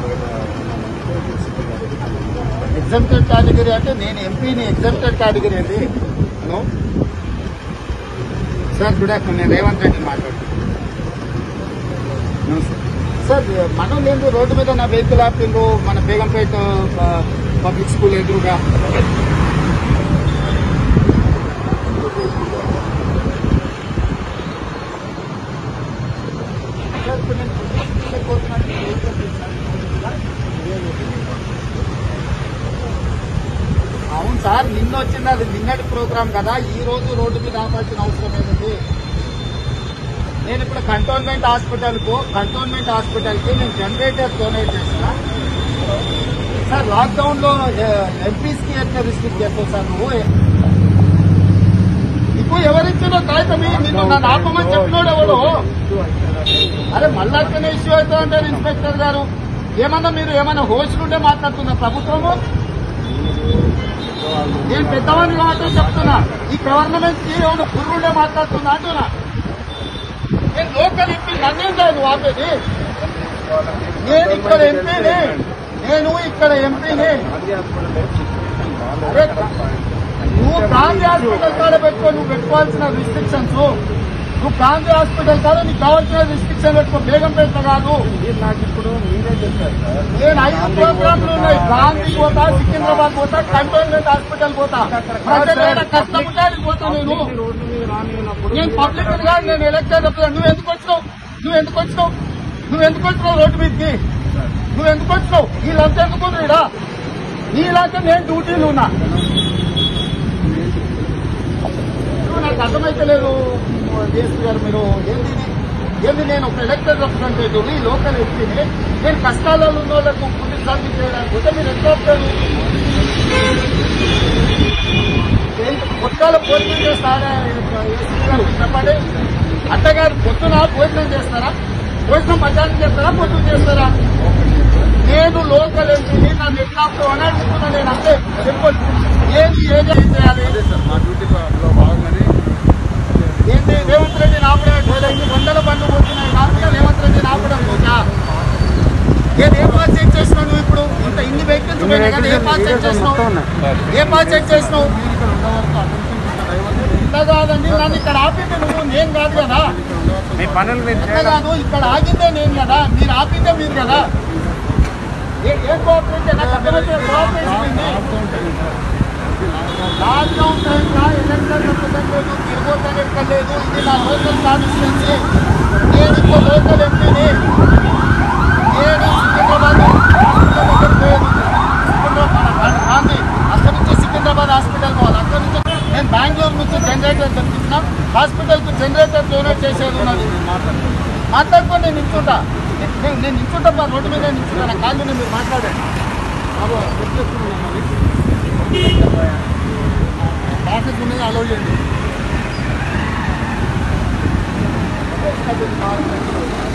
Exempted category అంటే నేను ఎంపీని ఎగ్జామ్టెడ్ కేటగిరీ అండి హలో సార్ గుడ్ ఆఫ్టర్నూన్ నేను రేవంత్ రెడ్డి మాట్లాడుతున్నాను నమస్తే. సార్ మనం లేదు రోడ్డు మీద నా వెహికల్ ఆపిండ్రు మన బేగంపేట ఆ, పబ్లిక్ స్కూల్ ఎదురుగా సార్, ఇప్పుడు నేను పబ్లిక్ స్కూల్కి పోతున్నాను. వెహికల్ తీశాను. అవును సార్ నిన్న వచ్చింది అది నిన్నటి ప్రోగ్రామ్ కదా ఈ రోజు రోడ్డు మీద ఆపాల్సిన అవసరం ఏముంది నేను ఇప్పుడు కంటోన్మెంట్ హాస్పిటల్ కు కంటోన్మెంట్ హాస్పిటల్ కి నేను జనరేటర్ డొనేట్ చేసిన సార్ లాక్డౌన్ లో ఎంపీస్ కి ఎట్లా రిస్ట్రిక్ట్ చేస్తావు సార్ నువ్వు నీకు ఎవరిచ్చినో కాగితం నిన్ను నన్ను ఆపమని చెప్పినోడు ఎవడు అరే మళ్ళా అట్లనే ఇష్యూ అవుతా అంటారు ఇన్స్పెక్టర్ గారు ఏమన్నా మీరు ఏమన్నా హోస్టుండే మాట్లాడుతున్నా ప్రభుత్వము నేను పెద్దవాడిని కాబట్టి చెప్తున్నా ఈ గవర్నమెంట్ కి ఏమైనా పుర్రుండే మాట్లాడుతున్నా అంటున్నా నేను లోకల్ ఎంపీ నన్నేం కాదు నువ్వు ఆపేది నేను ఇక్కడ ఎంపీని నేను ఇక్కడ ఎంపీని అరే నువ్వు గాంధీ హాస్పిటల్ కాడ పెట్టుకో నువ్వు పెట్టుకోవాల్సిన రిస్ట్రిక్షన్స్ నువ్వు గాంధీ హాస్పిటల్ కాడ నీకు కావాల్సిన రిస్ట్రిక్షన్ పెట్టుకో బేగం పెట్ట కాదు నాకు ఇప్పుడు మీరే చెప్పారు సార్ నేను ఐదు ప్రోగ్రాంలు ఉన్నాయి గాంధీ పోతా సికింద్రాబాద్ పోతా కంటోన్మెంట్ హాస్పిటల్ పోతా ప్రజలు కష్టపడ్డానికి పోతా నేను రోడ్డు మీద రానినప్పుడు నేను పబ్లిక్ కాదు నేను ఎలక్టెడ్ రిప్రజెంట్ నువ్వు ఎందుకు వచ్చినావు నువ్వు ఎందుకు వచ్చినావు నువ్వు ఎందుకు వచ్చినావు రోడ్డు మీదకి నువ్వు ఎందుకు వచ్చినావు వీళ్ళంతా ఎందుకు రీడా నీలాంటి నేను డ్యూటీలు ఉన్నా నువ్వు నాకు అర్థమైతలేదు డిఎస్పీ గారు మీరు ఏంది ఇది? ఏంది నేను ఒక ఎలక్టెడ్ రిప్రజెంటేటివ్ ఈ లోకల్ ఎంపీని నేను కష్టాలలో ఉన్న వాళ్ళకు ఫుడ్ సర్వీస్ చేయడానికి పోతే మీరు ఎంత వస్తారు పొద్దుల భోజనం చేస్తారా ఏసీ గారు చెప్పండి అత్తగారు పొద్దున భోజనం చేస్తారా భోజనం మధ్యాహ్నం చేస్తారా పొద్దున చేస్తారా నేను లోకల్ ఎంపీని నన్ను ఎట్లా అని అడుగుతున్నా నేను అంతే సింపుల్ ఏంది ఏది ఏం చేయాలి మా డ్యూటీలో భాగంగానే ఏంటి రేవంత్ రెడ్డిని ఆపడం లేదా ఇన్ని వందల బండ్లు పోతున్నాయి కాకుండా రేవంత్ రెడ్డిని ఆపడం లేదా ఏది ఏ పాస్ చెక్ చేసినావు నువ్వు ఇప్పుడు ఇంత ఇన్ని వెహికల్స్ పోయినాయి కదా ఏ పాస్ చెక్ చేసినావు ఏ పాస్ చెక్ చేసినావు ఇట్లా కాదండి నన్ను ఇక్కడ ఆపింది నువ్వు నేను కాదు కదా మీ పనులు మీరు ఇట్లా కాదు ఇక్కడ ఆగిందే నేను కదా మీరు ఆపిందే మీరు కదా ఏ ఏ కోఆపరేషన్ నాకు అర్థమైతే కోఆపరేషన్ ఉంది లాక్డౌన్ టైంలో ఎలక్షన్ రిప్రజెంటేటివ్ తిరుగుతాను ఎక్కలేదు ఇది నా లోకల్ కాన్స్టిట్యున్సీ నేను ఇప్పుడు లోకల్ ఎంపీని నేను సికింద్రాబాద్ హాస్పిటల్ దగ్గర పోయేది సికింద్రాబాద్ గాంధీ అక్కడి నుంచి సికింద్రాబాద్ హాస్పిటల్ పోవాలి అక్కడి నుంచి నేను బెంగళూరు నుంచి జనరేటర్ తెప్పించిన హాస్పిటల్కి జనరేటర్ డొనేట్ చేసేది ఉన్నది మాట్లాడుకోండి నేను నించుంటా నేను నేను నించుంటా మా రోడ్డు మీద నించుంటా నా కాళ్ళు మీరు మాట్లాడండి బాబు ప్రాసెస్ ఉన్నది అలౌ చేయండి